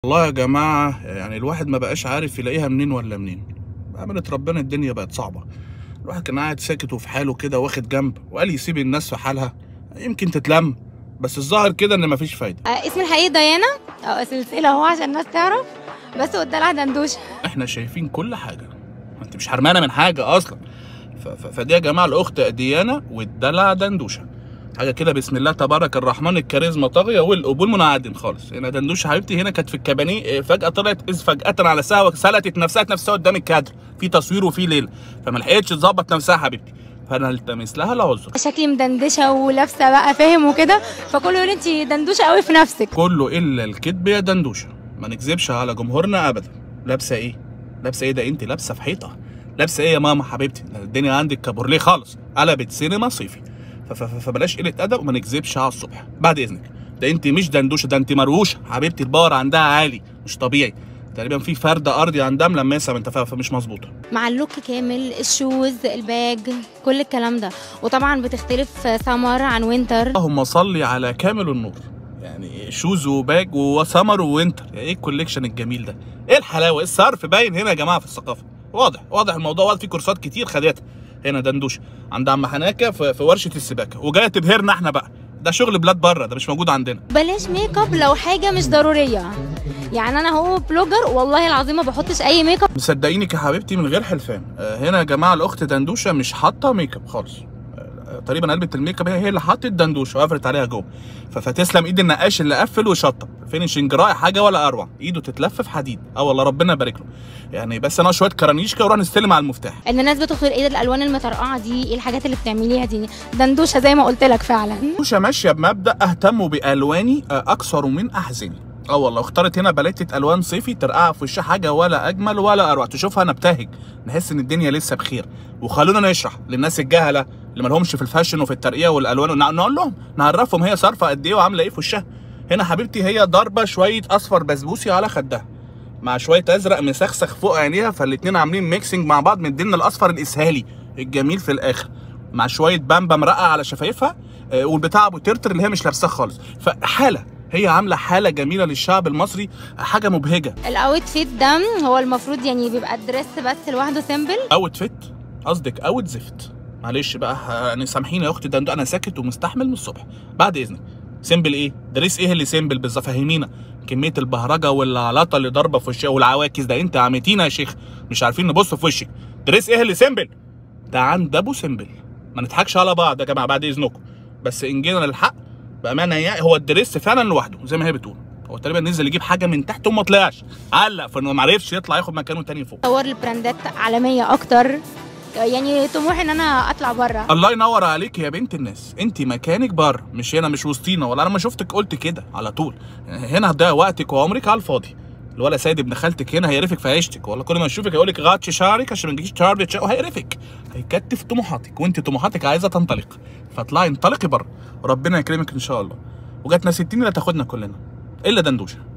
والله يا جماعة يعني الواحد ما بقاش عارف يلاقيها منين ولا منين بأمانة ربنا الدنيا بقت صعبة الواحد كان قاعد ساكت وفي حاله كده واخد جنب وقال يسيب الناس في حالها يمكن تتلم بس الظاهر كده ان مفيش فايدة آه، اسم الحقيقي ديانا اه سلسلة اهو عشان الناس تعرف بس والدلع دندوشة احنا شايفين كل حاجة ما انت مش حرمانة من حاجة اصلا ف- ف- فدي يا جماعة الاخت ديانة والدلع دندوشة حاجة كده بسم الله تبارك الرحمن الكاريزما طاغية والقبول منعدم خالص هنا دندوشة حبيبتي هنا كانت في الكبانيه اه، فجأة طلعت إذ فجأة على ساعة وسلتت نفسها نفسها قدام الكادر في تصوير وفي ليلة فما لحقتش تظبط نفسها حبيبتي فانا التمس لها العذر شكلي مدندشة ولابسة بقى فاهم وكده فكله يقول انت دندوشة قوي في نفسك كله الا الكذب يا دندوشه ما نكذبش على جمهورنا ابدا لابسه ايه لابسه ايه ده انت لابسه في حيطه لابسه ايه يا ماما حبيبتي ده الدنيا عندك كابورليه خالص قلبت سينما صيفي ف- ف- ف- فبلاش قله ادب وما نكذبش على الصبح بعد اذنك ده انت مش دندوشه ده انت مروشه حبيبتي الباور عندها عالي مش طبيعي تقريبا في فرده ارضي عندها ملمسه انت فاهم فمش مظبوطه مع اللوك كامل الشوز الباج كل الكلام ده وطبعا بتختلف سمر عن وينتر اللهم صل على كامل النور يعني شوز وباج وسمر ووينتر ايه الكوليكشن الجميل ده ايه الحلاوه ايه الصرف باين هنا يا جماعه في الثقافه واضح واضح الموضوع واضح في كورسات كتير خدتها هنا دندوش عند عم حناكه في, في ورشه السباكه وجايه تبهرنا احنا بقى ده شغل بلاد بره ده مش موجود عندنا بلاش ميك اب لو حاجة مش ضرورية يعني انا هو بلوجر والله العظيم ما بحطش اي ميك اب مصدقينك يا حبيبتي من غير حلفان آه، هنا يا جماعه الاخت دندوشه مش حاطه ميك اب خالص آه، تقريبا علبه الميك اب هي هي اللي حطت دندوشه وقفلت عليها جوه ف- فتسلم ايد النقاش اللي قفل وشطب فينيشنج رائع حاجه ولا اروع ايده تتلف في حديد اه والله ربنا يبارك له يعني بس انا شويه كرانيشكا وراح نستلم على المفتاح ان الناس بتخسر ايه الالوان المطرقعه دي ايه الحاجات اللي بتعمليها دي دندوشه زي ما قلت لك فعلا دندوشه ماشيه بمبدا اهتم بالواني آه، اكثر من احزاني اه والله اختارت هنا باليتة الوان صيفي ترقع في وشها حاجه ولا اجمل ولا اروع تشوفها نبتهج نحس ان الدنيا لسه بخير وخلونا نشرح للناس الجهله اللي مالهمش في الفاشن وفي الترقيه والالوان ونع- نقول لهم نعرفهم هي صارفه قد ايه وعامله ايه في وشها هنا حبيبتي هي ضاربه شويه اصفر بسبوسي على خدها مع شويه ازرق مسخسخ فوق عينيها فالاتنين عاملين ميكسنج مع بعض مدينا الاصفر الاسهالي الجميل في الاخر مع شويه بامبا مرقع على شفايفها آه، والبتاع ابو ترتر اللي هي مش لابساه خالص فحاله هي عامله حاله جميله للشعب المصري حاجه مبهجه الاوت فيت ده هو المفروض يعني بيبقى الدريس بس لوحده سيمبل اوت فيت قصدك اوت زفت معلش بقى ه- يعني سامحيني يا اختي ده ده انا ساكت ومستحمل من الصبح بعد اذنك سيمبل ايه دريس ايه اللي سيمبل بالظبط فهمينا كميه البهرجه والعلاطه اللي ضاربه في وشها والعواكس ده انت عميتينا يا شيخ مش عارفين نبص في وشك دريس ايه اللي سيمبل ده عند ابو سيمبل ما نضحكش على بعض يا جماعه بعد اذنكم بس ان جينا للحق بامانه يعني هو الدريس فعلا لوحده زي ما هي بتقول هو تقريبا نزل يجيب حاجه من تحت وما طلعش علق فانه ما عرفش يطلع ياخد مكانه تاني فوق صور البراندات عالميه اكتر يعني طموحي ان انا اطلع بره الله ينور عليك يا بنت الناس انت مكانك بره مش هنا مش وسطينا ولا انا ما شفتك قلت كده على طول هنا هتضيع وقتك وعمرك على الفاضي الولا سيد ابن خالتك هنا هيقرفك في عيشتك ولا كل ما يشوفك هيقول لك غطش شعرك عشان ما تجيش شعر شعر وهيقرفك هيكتف طموحاتك وانت طموحاتك عايزه تنطلق فاطلعي انطلقي بره وربنا يكرمك ان شاء الله وجاتنا 60 لا تاخدنا كلنا الا دندوشه